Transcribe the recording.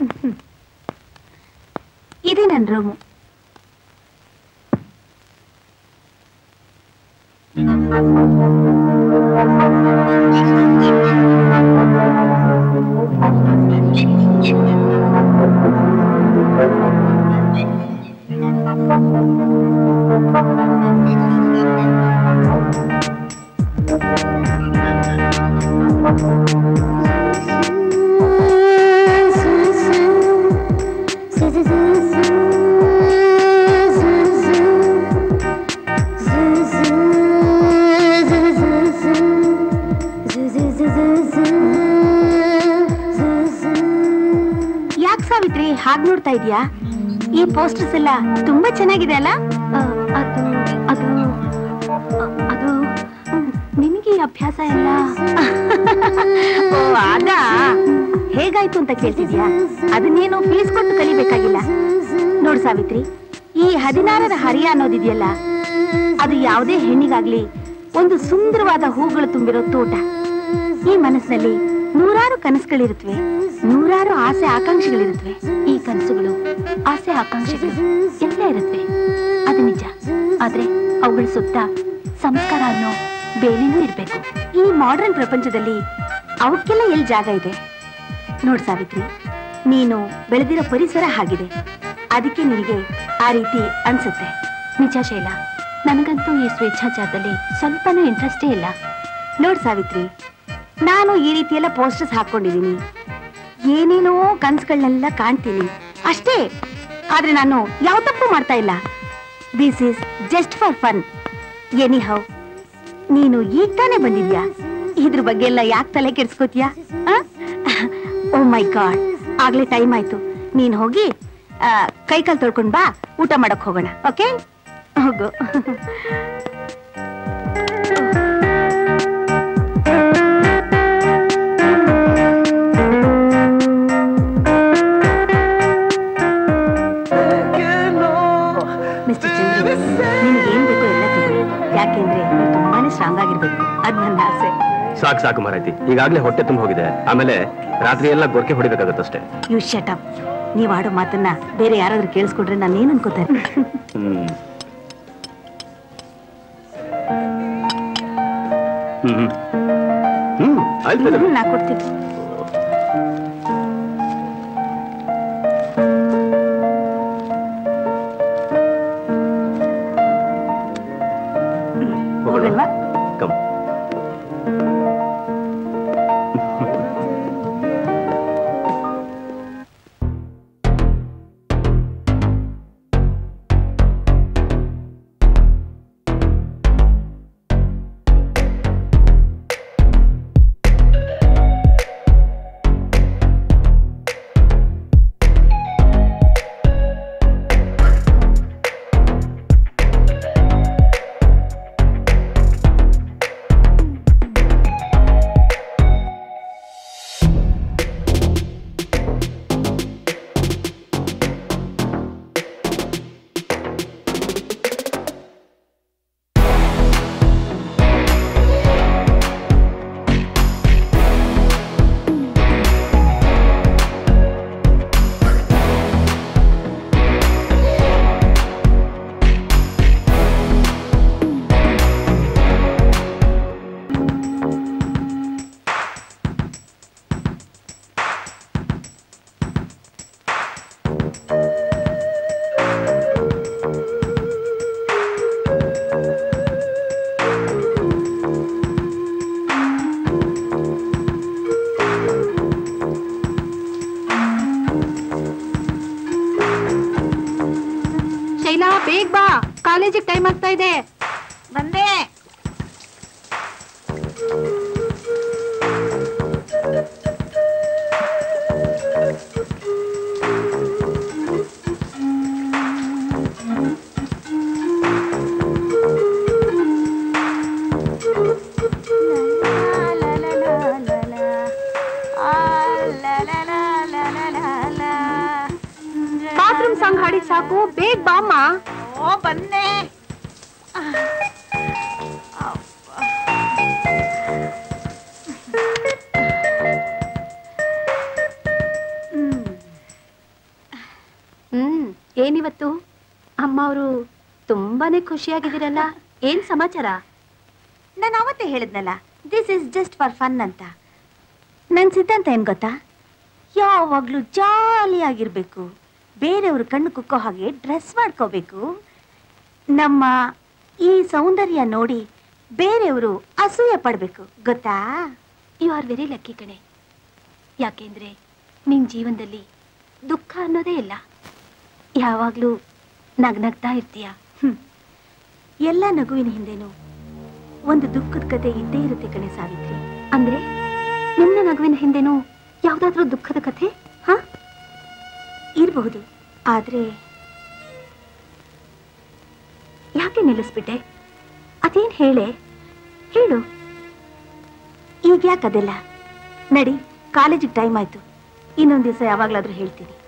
ಇದೇ ನನ್ನ ರೂಮು ಯಾಕೆ ಸಾವಿತ್ರಿ ಹಾಗೆ ನೋಡ್ತಾ ಇದೀಯಾ ಈ ಪೋಸ್ಟರ್ಸ್ ಎಲ್ಲ ತುಂಬಾ ಚೆನ್ನಾಗಿದೆ ಅಲ್ಲ ಆ, ಅದು ಅದು ಆ, ಅದು ಹ್ಮ್, ನಿನಗೆ ಈ ಅಭ್ಯಾಸ ಎಲ್ಲ ಓ, ಅದಾ ಹೇಗಾಯ್ತು ಅಂತ ಕೇಳ್ತಿದ್ಯಾ ಅದನ್ನೇನು ಫೀಸ್ ಕೊಟ್ಟು ಕಲಿಬೇಕಾಗಿಲ್ಲ ನೋಡು ಸಾವಿತ್ರಿ ಈ ಹದಿನಾರರ ಹರಿಯ ಅನ್ನೋದಿದೆಯಲ್ಲ ಅದು ಯಾವುದೇ ಹೆಣ್ಣಿಗಾಗ್ಲಿ ಒಂದು ಸುಂದರವಾದ ಹೂಗಳು ತುಂಬಿರೋ ತೋಟ ಈ ಮನಸ್ಸಿನಲ್ಲಿ ನೂರಾರು ಕನಸುಗಳಿರುತ್ತವೆ ನೂರಾರು ಆಸೆ ಆಕಾಂಕ್ಷೆಗಳಿರುತ್ತವೆ ಈ ಕನಸುಗಳು ಆಸೆ ಆಕಾಂಕ್ಷೆಗಳು ಎಲ್ಲ ಇರುತ್ತವೆ ಅದು ನಿಜ ಆದ್ರೆ ಅವುಗಳ ಸುತ್ತ ಸಂಸ್ಕಾರ ಅನ್ನೋ ಬೇಲಿನೂ ಇರ್ಬೇಕು ಈ ಮಾಡರ್ನ್ ಪ್ರಪಂಚದಲ್ಲಿ ಅವಕ್ಕೆಲ್ಲ ಎಲ್ಲಿ ಜಾಗ ಇದೆ ನೋಡ್ ಸಾವಿತ್ರಿ ನೀನು ಬೆಳೆದಿರೋ ಪರಿಸರ ಹಾಗಿದೆ ಅದಕ್ಕೆ ನಿನಗೆ ಆ ರೀತಿ ಅನ್ಸುತ್ತೆ ನಿಜ ಶೈಲ ನನಗಂತೂ ಈ ಸ್ವೇಚ್ಛಾಚಾರದಲ್ಲಿ ಸ್ವಲ್ಪನೂ ಇಂಟ್ರೆಸ್ಟೇ ಇಲ್ಲ ನೋಡ್ ಸಾವಿತ್ರಿ ನಾನು ಈ ರೀತಿ ಎಲ್ಲ ಪೋಸ್ಟರ್ಸ್ ಹಾಕೊಂಡಿದ್ದೀನಿ ಏನೇನೋ ಕನ್ಸುಗಳನ್ನೆಲ್ಲ ಕಾಣ್ತೀನಿ ಅಷ್ಟೇ ಆದ್ರೆ ನಾನು ಯಾವ ತಪ್ಪು ಮಾಡ್ತಾ ಇಲ್ಲ this is just for fun anyhow ನೀನು ಈಗ ತಾನೇ ಬಂದಿದ್ಯಾ ಇದ್ರ ಬಗ್ಗೆ ಎಲ್ಲ ಯಾಕೆ ತಲೆ ಕೆಡ್ಸ್ಕೋತೀಯಾ ಓ ಮೈ ಗಾಡ್ ಆಗ್ಲೇ ಟೈಮ್ ಆಯ್ತು ನೀನ್ ಹೋಗಿ ಆ, ಕೈ ಕಾಲು ತೊಳ್ಕೊಂಡ್ ಬಾ ಊಟ ಮಾಡಕ್ ಹೋಗೋಣ ಓಕೆ ಹೋಗು ಮಿಸ್ಟರ್ ಚಂದ್ರ ನಿಮ್ಗೆ ಏನ್ ಬೇಕೋ ಎಲ್ಲ ತಗೊಳ್ಳಿ ಯಾಕೆಂದ್ರೆ ನೀವು ತುಂಬಾನೇ ಸ್ಟ್ರಾಂಗ್ ಆಗಿರ್ಬೇಕು ಅದ್ ನನ್ನ ಆಸೆ ಸಾಕು ಸಾಕು ಮಾರಾಯ್ತಿ ಈಗಾಗಲೇ ಹೊಟ್ಟೆ ತುಂಬ ಹೋಗಿದೆ ಆಮೇಲೆ ರಾತ್ರಿ ಎಲ್ಲ ಗೊರಕೆ ಹೊಡಿಬೇಕಾಗತ್ತಷ್ಟೇ ಯು ಶಟ್ ಅಪ್ ನೀವ್ ಆಡೋ ಮಾತನ್ನ ಬೇರೆ ಯಾರಾದ್ರೂ ಕೇಳಿಸ್ಕೊಂಡ್ರೆ ನಾನು ಏನ್ ಅನ್ಕೋತಾರೆ ಹ್ಮ್ ಹ್ಮ್ ಹ್ಮ್ ಆಯ್ತು ನಾ ಕೊಡ್ತೀನಿ ಹೋಗಲ್ವಾ ಕಮ್ ಶೈಲಾ ಬೇಗ ಬಾ ಕಾಲೇಜಿಗೆ ಟೈಮ್ ಆಗ್ತಾ ಇದೆ ಬಂದೆ ಬಾತ್ರೂಮ್ ಸಾಂಗ್ ಹಾಡಿ ಸಾಕು ಬೇಗ ಬಾಮ್ಮ ಓ ಬಂದೆ ಏನಿವತ್ತು ಅಮ್ಮ ಅವರು ತುಂಬಾನೇ ಖುಷಿಯಾಗಿದ್ದೀರಲ್ಲ ಏನ್ ಸಮಾಚಾರ ನಾನು ಅವತ್ತೇ ಹೇಳಿದ್ನಲ್ಲ this is just for fun ಅಂತ ನನ್ನ ಸಿದ್ಧಾಂತ ಏನು ಗೊತ್ತಾ ಯಾವಾಗಲೂ ಜಾಲಿಯಾಗಿರ್ಬೇಕು ಬೇರೆಯವರು ಕಣ್ಣು ಕುಕ್ಕೋ ಹಾಗೆ ಡ್ರೆಸ್ ಮಾಡ್ಕೋಬೇಕು ನಮ್ಮ ಈ ಸೌಂದರ್ಯ ನೋಡಿ ಬೇರೆಯವರು ಅಸೂಯೆ ಪಡಬೇಕು ಗೊತ್ತಾ ಯು ಆರ್ ವೆರಿ ಲಕ್ಕಿ ಕಣೆ ಯಾಕೆಂದ್ರೆ ನಿನ್ ಜೀವನದಲ್ಲಿ ದುಃಖ ಅನ್ನೋದೇ ಇಲ್ಲ ಯಾವಾಗ್ಲೂ ನಗ್ನಗ್ತಾ ಇರ್ತೀಯ ಹ್ಮ್. ಎಲ್ಲ ನಗುವಿನ ಹಿಂದೆನೂ ಒಂದು ದುಃಖದ ಕತೆ ಇದ್ದೇ ಇರುತ್ತೆ ಕಣೆ ಸಾವಿತ್ರಿ ಅಂದ್ರೆ ನಿನ್ನ ನಗುವಿನ ಹಿಂದೆನೂ ಯಾವ್ದಾದ್ರೂ ದುಃಖದ ಕಥೆ ಹಾ ಇರಬಹುದು ಆದ್ರೆ ಯಾಕೆ ನಿಲ್ಲಿಸ್ಬಿಟ್ಟೆ ಅದೇನ್ ಹೇಳೆ ಹೇಳು ಈಗ ಯಾಕೆ ಅದೆಲ್ಲ ನಡಿ ಕಾಲೇಜಿಗೆ ಟೈಮ್ ಆಯ್ತು ಇನ್ನೊಂದು ದಿವಸ ಯಾವಾಗಲಾದ್ರೂ ಹೇಳ್ತೀನಿ